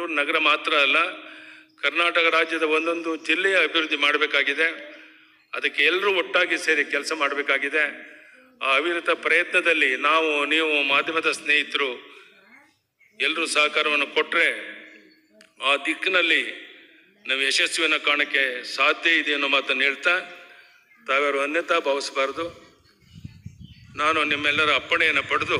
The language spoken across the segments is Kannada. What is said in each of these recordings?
ಬೆಂಗಳೂರು ನಗರ ಮಾತ್ರ ಅಲ್ಲ ಕರ್ನಾಟಕ ರಾಜ್ಯದ ಒಂದೊಂದು ಜಿಲ್ಲೆಯ ಅಭಿವೃದ್ಧಿ ಮಾಡಬೇಕಾಗಿದೆ ಅದಕ್ಕೆ ಎಲ್ಲರೂ ಒಟ್ಟಾಗಿ ಸೇರಿ ಕೆಲಸ ಮಾಡಬೇಕಾಗಿದೆ ಆ ಅವಿರತ ಪ್ರಯತ್ನದಲ್ಲಿ ನಾವು ನೀವು ಮಾಧ್ಯಮದ ಸ್ನೇಹಿತರು ಎಲ್ಲರೂ ಸಹಕಾರವನ್ನು ಕೊಟ್ಟರೆ ಆ ದಿಕ್ಕಿನಲ್ಲಿ ನಾವು ಯಶಸ್ವಿಯನ್ನು ಕಾಣಕ್ಕೆ ಸಾಧ್ಯ ಇದೆ ಅನ್ನೋ ಮಾತನ್ನು ಹೇಳ್ತಾ ತಾವ್ಯಾರು ಅನ್ಯತಾ ಭಾವಿಸಬಾರ್ದು ನಾನು ನಿಮ್ಮೆಲ್ಲರ ಅಪ್ಪಣೆಯನ್ನು ಪಡೆದು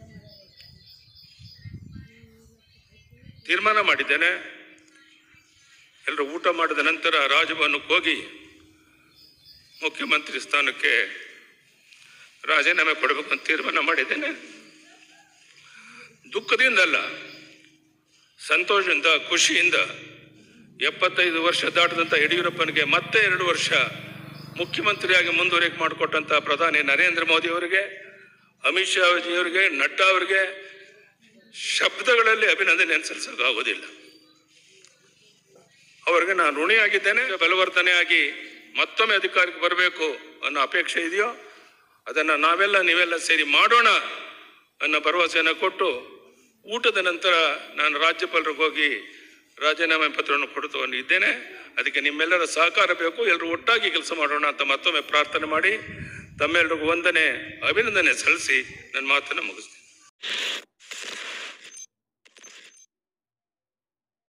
ತೀರ್ಮಾನ ಮಾಡಿದ್ದೇನೆ ಎಲ್ಲರೂ ಊಟ ಮಾಡಿದ ನಂತರ ರಾಜಭವನಕ್ಕೆ ಹೋಗಿ ಮುಖ್ಯಮಂತ್ರಿ ಸ್ಥಾನಕ್ಕೆ ರಾಜೀನಾಮೆ ಕೊಡಬೇಕು ಅಂತ ತೀರ್ಮಾನ ಮಾಡಿದ್ದೇನೆ ದುಃಖದಿಂದ ಅಲ್ಲ ಸಂತೋಷದಿಂದ ಖುಷಿಯಿಂದ ಎಪ್ಪತ್ತೈದು ವರ್ಷ ದಾಟದಂತ ಯಡಿಯೂರಪ್ಪನಿಗೆ ಮತ್ತೆ ಎರಡು ವರ್ಷ ಮುಖ್ಯಮಂತ್ರಿಯಾಗಿ ಮುಂದುವರಿಕೆ ಮಾಡಿಕೊಟ್ಟಂತ ಪ್ರಧಾನಿ ನರೇಂದ್ರ ಮೋದಿ ಅವರಿಗೆ ಅಮಿತ್ ಶಾ ಅವರಿಗೆ ನಡ್ಡಾ ಅವರಿಗೆ ಶಬ್ದಗಳಲ್ಲಿ ಅಭಿನಂದನೆ ಸಲ್ಲಿಸೋಕ್ಕಾಗೋದಿಲ್ಲ ಅವರಿಗೆ ನಾನು ಋಣಿಯಾಗಿದ್ದೇನೆ ಬಲವರ್ತನೆ ಆಗಿ ಮತ್ತೊಮ್ಮೆ ಅಧಿಕಾರಕ್ಕೆ ಬರಬೇಕು ಅನ್ನೋ ಅಪೇಕ್ಷೆ ಇದೆಯೋ ಅದನ್ನು ನಾವೆಲ್ಲ ನೀವೆಲ್ಲ ಸೇರಿ ಮಾಡೋಣ ಅನ್ನೋ ಭರವಸೆಯನ್ನು ಕೊಟ್ಟು ಊಟದ ನಂತರ ನಾನು ರಾಜ್ಯಪಾಲರಿಗೆ ಹೋಗಿ ರಾಜೀನಾಮೆ ಪತ್ರವನ್ನು ಕೊಡ್ತು ಇದ್ದೇನೆ ಅದಕ್ಕೆ ನಿಮ್ಮೆಲ್ಲರ ಸಹಕಾರ ಬೇಕು ಎಲ್ಲರೂ ಒಟ್ಟಾಗಿ ಕೆಲಸ ಮಾಡೋಣ ಅಂತ ಮತ್ತೊಮ್ಮೆ ಪ್ರಾರ್ಥನೆ ಮಾಡಿ ತಮ್ಮೆಲ್ಲರಿಗೂ ವಂದನೆ ಅಭಿನಂದನೆ ಸಲ್ಲಿಸಿ ನನ್ನ ಮಾತನ್ನು ಮುಗಿಸ್ತೀನಿ